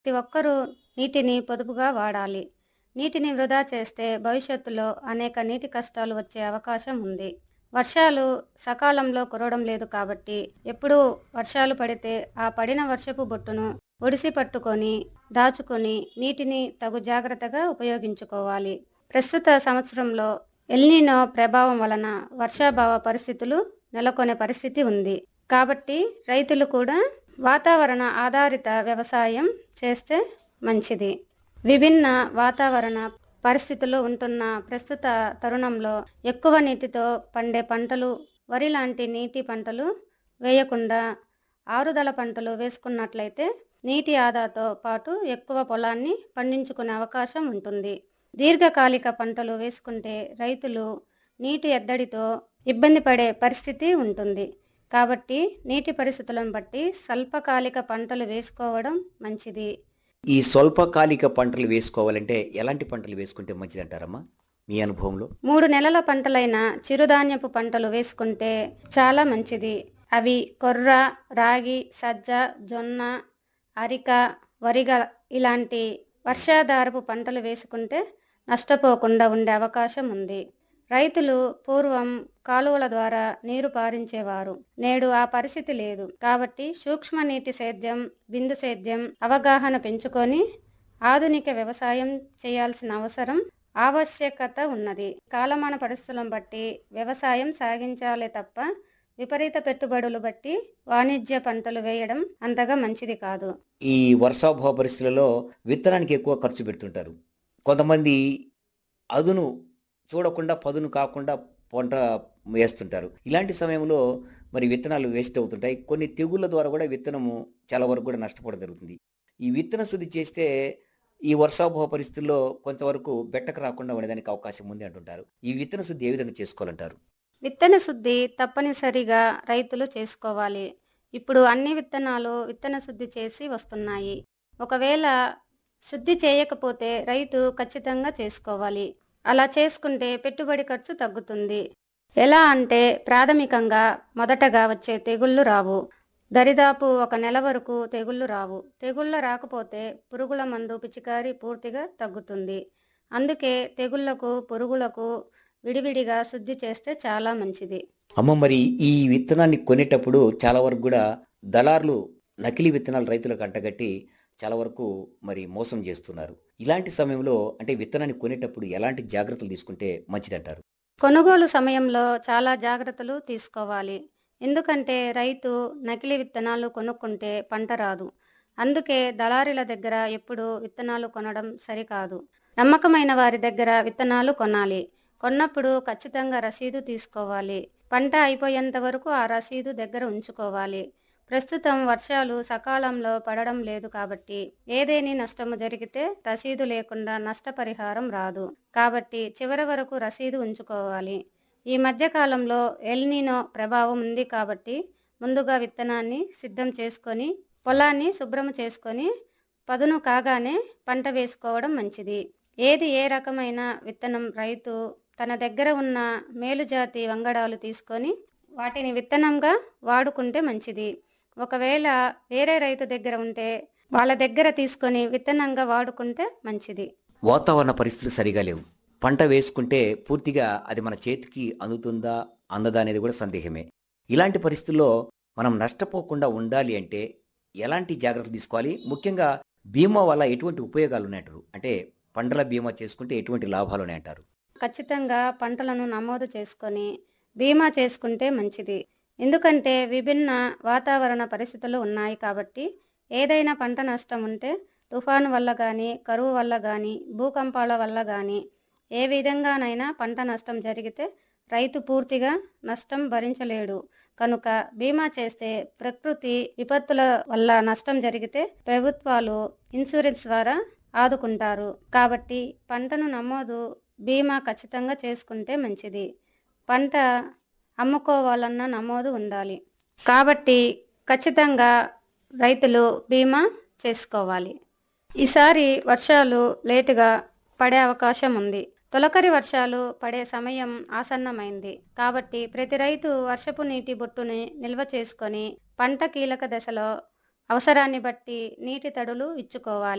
ప్రతి ఒక్కరూ నీటిని పొదుపుగా వాడాలి నీటిని వృధా చేస్తే భవిష్యత్తులో అనేక నీటి కష్టాలు వచ్చే అవకాశం ఉంది వర్షాలు సకాలంలో కురవడం లేదు కాబట్టి ఎప్పుడూ వర్షాలు పడితే ఆ పడిన వర్షపు బొట్టును ఒడిసి పట్టుకొని దాచుకొని నీటిని తగు జాగ్రత్తగా ఉపయోగించుకోవాలి ప్రస్తుత సంవత్సరంలో ఎల్నినో ప్రభావం వలన వర్షాభావ పరిస్థితులు నెలకొనే పరిస్థితి ఉంది కాబట్టి రైతులు కూడా వాతావరణ ఆధారిత వ్యవసాయం చేస్తే మంచిది విభిన్న వాతావరణ పరిస్థితుల్లో ఉంటున్న ప్రస్తుత తరుణంలో ఎక్కువ నీటితో పండే పంటలు వరి లాంటి నీటి పంటలు వేయకుండా ఆరుదల పంటలు వేసుకున్నట్లయితే నీటి ఆదాతో పాటు ఎక్కువ పొలాన్ని పండించుకునే అవకాశం ఉంటుంది దీర్ఘకాలిక పంటలు వేసుకుంటే రైతులు నీటి ఎద్దడితో ఇబ్బంది పడే పరిస్థితి ఉంటుంది కాబట్టి నీటి పరిస్థితులను బట్టి స్వల్పకాలిక పంటలు వేసుకోవడం మంచిది ఈ స్వల్పకాలిక పంటలు వేసుకోవాలంటే ఎలాంటి పంటలు వేసుకుంటే మంచిదంటారమ్మా మీ అనుభవంలో మూడు నెలల పంటలైన చిరుధాన్యపు పంటలు వేసుకుంటే చాలా మంచిది అవి కొర్ర రాగి సజ్జ జొన్న అరిక వరిగ ఇలాంటి వర్షాధారపు పంటలు వేసుకుంటే నష్టపోకుండా ఉండే అవకాశం ఉంది రైతులు పూర్వం కాలువల ద్వారా నీరు పారించేవారు నేడు ఆ పరిస్థితి లేదు కాబట్టి సూక్ష్మ నీటి సేద్యం బిందు సేద్యం అవగాహన పెంచుకొని ఆధునిక వ్యవసాయం చేయాల్సిన అవసరం ఆవశ్యకత ఉన్నది కాలమాన పరిస్థితులను బట్టి వ్యవసాయం సాగించాలే తప్ప విపరీత పెట్టుబడులు బట్టి వాణిజ్య పంటలు వేయడం అంతగా మంచిది కాదు ఈ వర్షాభావ పరిస్థితులలో విత్తనానికి ఎక్కువ ఖర్చు పెడుతుంటారు కొంతమంది అదును చూడకుండా పదును కాకుండా పంట వేస్తుంటారు ఇలాంటి సమయంలో మరి విత్తనాలు వేస్ట్ అవుతుంటాయి కొన్ని తెగుళ్ళ ద్వారా కూడా విత్తనము చాలా వరకు కూడా నష్టపోవడం జరుగుతుంది ఈ విత్తన శుద్ధి చేస్తే ఈ వర్షాభావ పరిస్థితుల్లో కొంతవరకు బెట్టకు రాకుండా ఉండడానికి అవకాశం ఉంది అంటుంటారు ఈ విత్తన శుద్ధి ఏ విధంగా చేసుకోవాలంటారు విత్తన శుద్ధి తప్పనిసరిగా రైతులు చేసుకోవాలి ఇప్పుడు అన్ని విత్తనాలు విత్తన శుద్ధి చేసి వస్తున్నాయి ఒకవేళ శుద్ధి చేయకపోతే రైతు ఖచ్చితంగా చేసుకోవాలి అలా చేసుకుంటే పెట్టుబడి ఖర్చు తగ్గుతుంది ఎలా అంటే ప్రాథమికంగా మొదటగా వచ్చే తెగుళ్ళు రావు దరిదాపు ఒక నెల వరకు తెగుళ్ళు రావు తెగుళ్ళ రాకపోతే పురుగుల మందు పిచికారి పూర్తిగా తగ్గుతుంది అందుకే తెగుళ్లకు పురుగులకు విడివిడిగా శుద్ధి చేస్తే చాలా మంచిది అమ్మ మరి ఈ విత్తనాన్ని కొనేటప్పుడు చాలా వరకు కూడా దళార్లు నకిలీ విత్తనాలు రైతులకు అంటగట్టి చాలా వరకు మరి మోసం చేస్తున్నారు ఇలాంటి సమయంలో అంటే విత్తనాన్ని కొనేటప్పుడు ఎలాంటి జాగ్రత్తలు తీసుకుంటే మంచిదంటారు కొనుగోలు సమయంలో చాలా జాగ్రత్తలు తీసుకోవాలి ఎందుకంటే రైతు నకిలీ విత్తనాలు కొనుక్కుంటే పంట రాదు అందుకే దళారీల దగ్గర ఎప్పుడు విత్తనాలు కొనడం సరికాదు నమ్మకమైన వారి దగ్గర విత్తనాలు కొనాలి కొన్నప్పుడు ఖచ్చితంగా రసీదు తీసుకోవాలి పంట అయిపోయేంత వరకు ఆ రసీదు దగ్గర ఉంచుకోవాలి ప్రస్తుతం వర్షాలు సకాలంలో పడడం లేదు కాబట్టి ఏదేని నష్టము జరిగితే రసీదు లేకుండా నష్టపరిహారం రాదు కాబట్టి చివరి వరకు రసీదు ఉంచుకోవాలి ఈ మధ్యకాలంలో ఎల్నినో ప్రభావం ఉంది కాబట్టి ముందుగా విత్తనాన్ని సిద్ధం చేసుకొని పొలాన్ని శుభ్రం చేసుకొని పదును కాగానే పంట వేసుకోవడం మంచిది ఏది ఏ రకమైన విత్తనం రైతు తన దగ్గర ఉన్న మేలుజాతి వంగడాలు తీసుకొని వాటిని విత్తనంగా వాడుకుంటే మంచిది ఒకవేళ వేరే రైతు దగ్గర ఉంటే వాళ్ళ దగ్గర తీసుకొని విత్తనంగా వాడుకుంటే మంచిది వాతావరణ పరిస్థితులు సరిగా లేవు పంట వేసుకుంటే పూర్తిగా అది మన చేతికి అందుతుందా అందదా అనేది కూడా సందేహమే ఇలాంటి పరిస్థితుల్లో మనం నష్టపోకుండా ఉండాలి అంటే ఎలాంటి జాగ్రత్తలు తీసుకోవాలి ముఖ్యంగా బీమా వల్ల ఎటువంటి ఉపయోగాలు ఉన్నాయంటారు అంటే పంటల బీమా చేసుకుంటే ఎటువంటి లాభాలు ఉన్నాయంటారు ఖచ్చితంగా పంటలను నమోదు చేసుకొని బీమా చేసుకుంటే మంచిది ఎందుకంటే విభిన్న వాతావరణ పరిస్థితులు ఉన్నాయి కాబట్టి ఏదైనా పంట నష్టం ఉంటే తుఫాను వల్ల కానీ కరువు వల్ల కానీ భూకంపాల వల్ల కానీ ఏ విధంగానైనా పంట నష్టం జరిగితే రైతు పూర్తిగా నష్టం భరించలేడు కనుక బీమా చేస్తే ప్రకృతి విపత్తుల వల్ల నష్టం జరిగితే ప్రభుత్వాలు ఇన్సూరెన్స్ ద్వారా ఆదుకుంటారు కాబట్టి పంటను నమోదు బీమా ఖచ్చితంగా చేసుకుంటే మంచిది పంట అమ్ముకోవాలన్న నమోదు ఉండాలి కాబట్టి ఖచ్చితంగా రైతులు బీమా చేసుకోవాలి ఈసారి వర్షాలు లేటుగా పడే అవకాశం ఉంది తొలకరి వర్షాలు పడే సమయం ఆసన్నమైంది కాబట్టి ప్రతి రైతు వర్షపు నీటి బొట్టుని నిల్వ చేసుకొని పంట కీలక దశలో అవసరాన్ని బట్టి నీటి తడులు ఇచ్చుకోవాలి